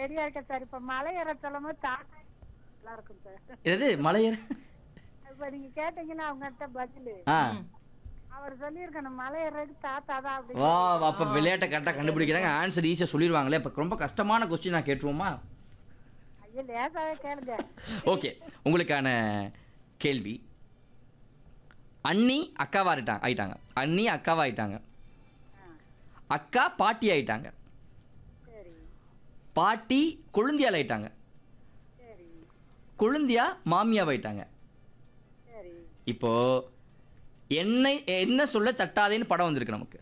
ரெடியா இருக்கேன் சார் இப்ப மலை ஏற சொல்லும்போது தாத்தா நல்லா இருக்கும் சார் எது மலையர் இப்ப நீங்க கேட்டீங்கன்னா அவங்ககிட்ட பதிலு ஆ அவர் சொல்லியிருக்கணும் மலை ஏறதுக்கு தாத்தா தான் அப்படி வா வா, அப்ப விளையாட்டை கரெக்டாக கண்டுபிடிக்கிறாங்க ஆன்சர் ஈஸியாக சொல்லிடுவாங்களே இப்போ ரொம்ப கஷ்டமான கொஸ்டின் நான் கேட்டுருவோமா ஐயோ லேசாவே கேளுங்க ஓகே உங்களுக்கான கேள்வி அண்ணி அக்காவா ஆயிட்டாங்க ஆயிட்டாங்க அண்ணி அக்காவா ஆயிட்டாங்க அக்கா பாட்டி ஆயிட்டாங்க சரி பாட்டி கொழுந்தியால் ஆயிட்டாங்க சரி கொழுந்தியா மாமியாவாயிட்டாங்க சரி இப்போ என்ன என்ன சொல்ல தட்டாதேன்னு படம் வந்திருக்கு நமக்கு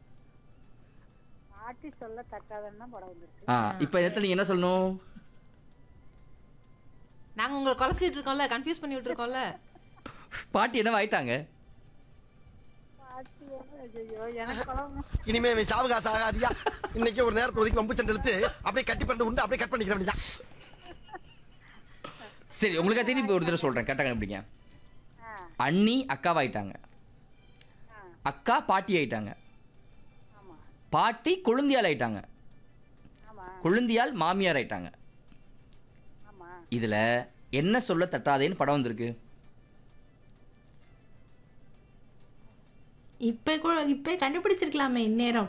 பாட்டி சொல்ல தக்காதன்னு தான் படம் வந்துருக்கு ஆ இப்போ இடத்துல நீங்க என்ன சொல்லணும் நாங்க உங்களை குழப்பிட்டு இருக்கோம்ல கன்ஃபியூஸ் பண்ணி விட்டுருக்கோம்ல பாட்டி என்னவா ஆயிட்டாங்க பாட்டி ஐயோ எனக்கு குழம்பு இனிமே இவன் சாவகாச ஆகாதியா இன்னைக்கு ஒரு நேரத்தை ஒதுக்கி வம்பு சண்டை இழுத்து அப்படியே கட்டி பண்ணிட்டு உண்டு அப்படியே கட் பண்ணிக்கிற வேண்டியதான் சரி உங்களுக்கு திருப்பி ஒரு தடவை சொல்றேன் கரெக்டாக கண்டுபிடிங்க ஆ அண்ணி அக்காவாயிட்டாங்க ஆ அக்கா பாட்டி ஆயிட்டாங்க ஆமா பாட்டி கொழுந்தியால் ஆயிட்டாங்க ஆமா கொழுந்தியால் மாமியார் ஆயிட்டாங்க ஆமா இதுல என்ன சொல்ல தட்டாதேன்னு படம் வந்திருக்கு இப்ப கூட இப்ப கண்டுபிடிச்சிருக்கலாமே இந்நேரம்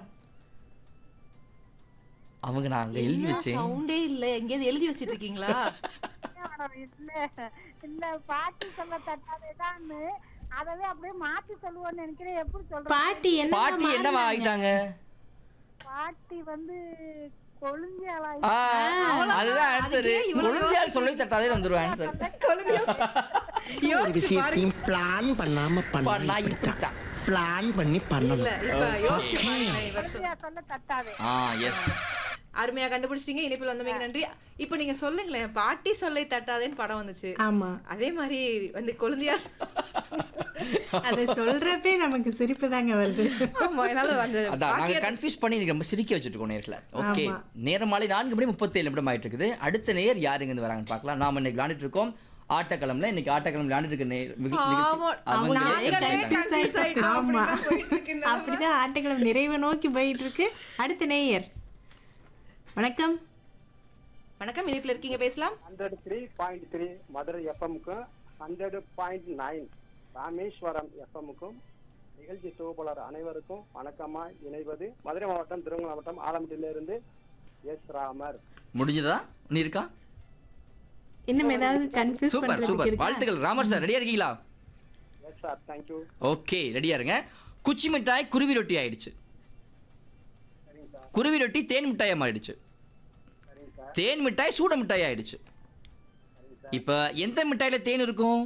அவங்க நான் அங்க எழுதி வச்சேன் சவுண்டே இல்ல எங்கேயாவது எழுதி வச்சிட்டு இருக்கீங்களா மேடம், இல்ல இல்ல பாட்டி சொல்ல தட்டாதேதான்னு அதவே அப்படியே மாத்தி சொல்லுவோம்னு நினைக்கிறேன் எப்படி சொல்றேன் பாட்டி என்ன பாட்டி என்னவா ஆயிட்டாங்க பாட்டி வந்து கொழுந்தியாளா ஆ, அதுதான் ஆன்சர் கொழுந்தியால் சொல்லி தட்டாதே வந்துரும் ஆன்சர் ஒரு விஷயத்தையும் பிளான் பண்ணாம பண்ணா பண்ணா இப்படித்தான் பிளான் பண்ணி இல்ல பண்ணணும் இப்ப யோசிச்சு பாருங்களேன் இவர் சொல்- கொழுந்தியா சொல்ல தட்டாதே ஆ எஸ் அருமையா கண்டுபிடிச்சிட்டீங்க இனிப்பில் வந்தமைக்கு நன்றி இப்போ நீங்க சொல்லுங்களேன் பாட்டி சொல்லை தட்டாதேன்னு படம் வந்துச்சு ஆமா அதே மாதிரி வந்து கொழுந்தியா அத சொல்றப்பே நமக்கு சிரிப்பு தாங்க வருது ஆமா என்னால அந்த அதான் நாங்க பாக்கிய- கன்ஃபியூஸ் பண்ணி இன்னைக்கு ரொம்ப சிரிக்க வச்சுட்டு நேரத்துல ஓகே ஆமா. நேரம் மாலை நான்கு மணி முப்பத்தேழு நிமிடம் ஆயிட்டு இருக்குது அடுத்த நேர் யார் இருந்து வராங்கன்னு பார்க்கலாம் நாம இன்னைக்கு விளையாண்டுட்டு இருக்கோம் ஆட்டக்கிழமைல இன்னைக்கு ஆட்டக்கிழமை விளையாண்டுட்டு இருக்க நேர் நிகழ்ச்சி- ஆமா, அவங்க நாங்களே கண்டுபிடிச்சாங்க. confuse ஆயிட்டோம். ஆமா அப்படிதான் போயிட்டு இருக்கு இந்த அப்படிதான் ஆட்டங்களும் நிறைவை நோக்கி போயிட்டு இருக்கு அடுத்த நேயர் வணக்கம் வணக்கம் இனிப்பில் இருக்கீங்க பேசலாம் hundred three point three Madurai எஃப்எம்க்கும் ஹண்ட்ரட் பாயிண்ட் நைன் ராமேஸ்வரம் எஃப்எம்க்கும் நிகழ்ச்சி தொகுப்பாளர் அனைவருக்கும் வணக்கமா இணைவது மதுரை மாவட்டம் திருவண்ணாமலை மாவட்டம் ஆலம்பட்டியிலிருந்து எஸ் ராமர் முடிஞ்சதா நீ இருக்கா இன்னும் ஏதாவது கன்ஃபியூஸ் சூப்பர் பண்றதுக்கு சூப்பர் இருக்கா வாழ்த்துக்கள் ராமர் சார் ரெடியா இருக்கீங்களா எஸ் சார் தேங்க்யூ ஓகே ரெடியா இருங்க குச்சி மிட்டாய் குருவி ரொட்டி ஆயிடுச்சு குருவி ரொட்டி தேன் மிட்டாயா மாறிடுச்சு தேன் மிட்டாய் சூட மிட்டாய் ஆயிடுச்சு இப்ப எந்த மிட்டாயில தேன் இருக்கும்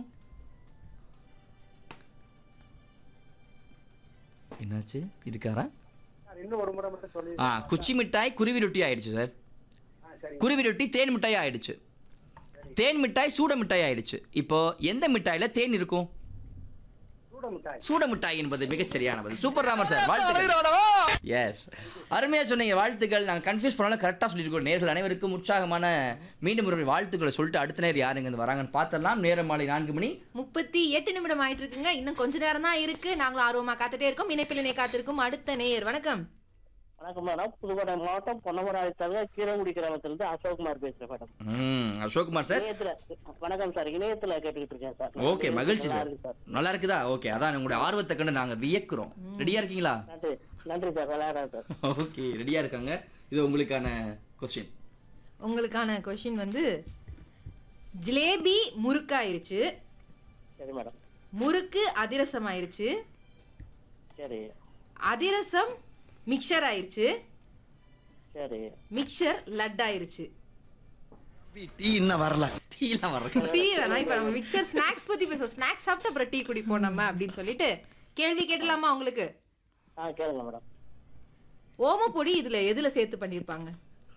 என்னாச்சு இருக்காரா சார் இன்னும் ஒரு முறை மட்டும் சொல்லி ஆ குச்சி மிட்டாய் குருவி ரொட்டி ஆயிடுச்சு சார் குருவி ரொட்டி தேன் மிட்டாய் ஆயிடுச்சு தேன் மிட்டாய் சூட மிட்டாய் ஆயிடுச்சு இப்போ எந்த மிட்டாயில தேன் இருக்கும் சூட மிட்டாய் சூட மிட்டாய் என்பது மிகச் சரியான பதில் சூப்பர் ராமர் சார் வாழ்த்துக்கள் எஸ் அருமையா சொன்னீங்க வாழ்த்துக்கள் நாங்கள் கன்ஃபியூஸ் பண்ணாலும் கரெக்டாக சொல்லியிருக்கோம் நேர்கள் அனைவருக்கும் உற்சாகமான மீண்டும் ஒரு வாழ்த்துக்களை சொல்லிட்டு அடுத்த நேரம் யாருங்க இருந்து வராங்கன்னு பார்த்தலாம் நேரம் மாலை நான்கு மணி முப்பத்தி எட்டு நிமிடம் ஆயிட்டு இருக்குங்க இன்னும் கொஞ்ச நேரம் தான் இருக்கு நாங்களும் ஆர்வமா காத்துட்டே இருக்கோம் இணைப்பில் இணை காத்திருக்கும் அடுத்த நேயர் வணக்கம் வணக்கம் மேடம் புதுக்கோட்டை மாவட்டம் பொன்னமராவதி தவிர கீழங்குடி கிராமத்திலிருந்து அசோக்குமார் பேசுறேன் மேடம் ம் அசோக்குமார் சார் இணையத்துல வணக்கம் சார் இணையத்துல கேட்டுக்கிட்டு இருக்கேன் சார் ஓகே மகிழ்ச்சி நல்லா சார் இருக்கு சார் நல்லா இருக்குதா ஓகே அதான் உங்களுடைய ஆர்வத்தை கண்டு நாங்கள் வியக்கிறோம் ரெடியா இருக்கீங்களா நன்றி நன்றி சார் விளையாடுறேன் சார் ஓகே ரெடியா இருக்காங்க இது உங்களுக்கான கொஸ்டின் உங்களுக்கான கொஷின் வந்து ஜிலேபி முறுக்காயிருச்சு சரி மேடம் முறுக்கு அதிரசம் ஆயிருச்சு சரி அதிரசம் மிக்சர் ஆயிருச்சு சரி மிக்சர் லட் ஆயிருச்சு டீ இன்னும் வரல டீலாம் வர்றேன் டீ வேணா இப்ப நம்ம மிக்சர் ஸ்நாக்ஸ் பத்தி பேசுவோம் ஸ்நாக்ஸ் சாப்பிட்டு அப்புறம் டீ குடிப்போம் நம்ம அப்படின்னு சொல்லிட்டு கேள்வி கேட்கலாமா உங்களுக்கு ஆ கேளுங்க மேடம் ஓமப்பொடி இதுல எதுல சேர்த்து பண்ணிருப்பாங்க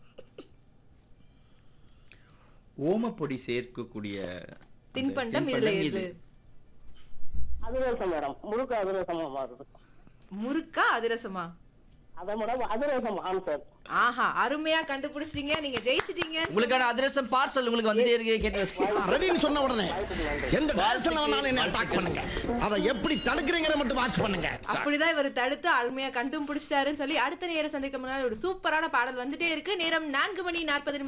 ஓமப்பொடி சேர்க்கக்கூடிய தின்பண்டம் அந்த இதுல தின்பண்டம் எது அதிரசம் மேடம் முழுக்க அதிரசமா மாறுது முறுக்கா அதிரசமா அதான் மேடம் அதிரசம் ஆன்சர் ஆஹா அருமையா கண்டுபிடிச்சிட்டீங்க நீங்க ஜெயிச்சிட்டீங்க உங்களுக்கான அதிரசம் பார்சல் உங்களுக்கு வந்துட்டே இருக்கு கேட்டு ரெடின்னு சொன்ன உடனே எந்த டான்ஸ்ல வேணாலும் என்ன அட்டாக் பண்ணுங்க அதை எப்படி தடுக்கிறீங்கிற மட்டும் வாட்ச் பண்ணுங்க அப்படிதான் இவர் தடுத்து அருமையா கண்டும் பிடிச்சிட்டாருன்னு சொல்லி அடுத்த நேரம் சந்திக்க முன்னாடி ஒரு சூப்பரான பாடல் வந்துட்டே இருக்கு நேரம் நான்கு மணி நாற்பது